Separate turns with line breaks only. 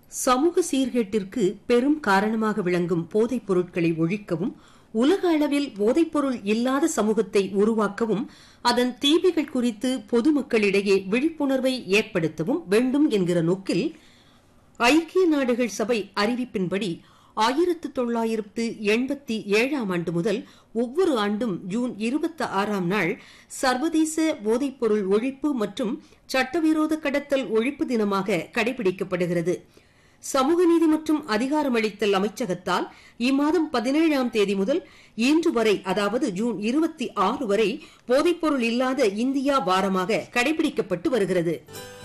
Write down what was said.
சமூக சீர்கேட்டிற்கு பெரும் காரணமாக விளங்கும் போதைப் பொருட்களை ஒழிக்கவும் உலக அளவில் போதைப்பொருள் இல்லாத சமூகத்தை உருவாக்கவும் அதன் தீமைகள் குறித்து பொதுமக்களிடையே விழிப்புணர்வை ஏற்படுத்தவும் வேண்டும் என்கிற நோக்கில் ஐக்கிய நாடுகள் சபை அறிவிப்பின்படி ஆயிரத்து தொள்ளாயிரத்து எண்பத்தி ஏழாம் ஆண்டு முதல் ஒவ்வொரு ஆண்டும் ஜூன் இருபத்தி ஆறாம் நாள் சர்வதேச போதைப்பொருள் ஒழிப்பு மற்றும் சட்டவிரோத கடத்தல் ஒழிப்பு தினமாக கடைபிடிக்கப்படுகிறது சமூக நீதி மற்றும் அதிகாரமளித்தல் அமைச்சகத்தால் இம்மாதம் பதினேழாம் தேதி முதல் இன்று வரை அதாவது ஜூன் இருபத்தி ஆறு வரை போதைப்பொருள் இல்லாத இந்தியா வாரமாக கடைபிடிக்கப்பட்டு வருகிறது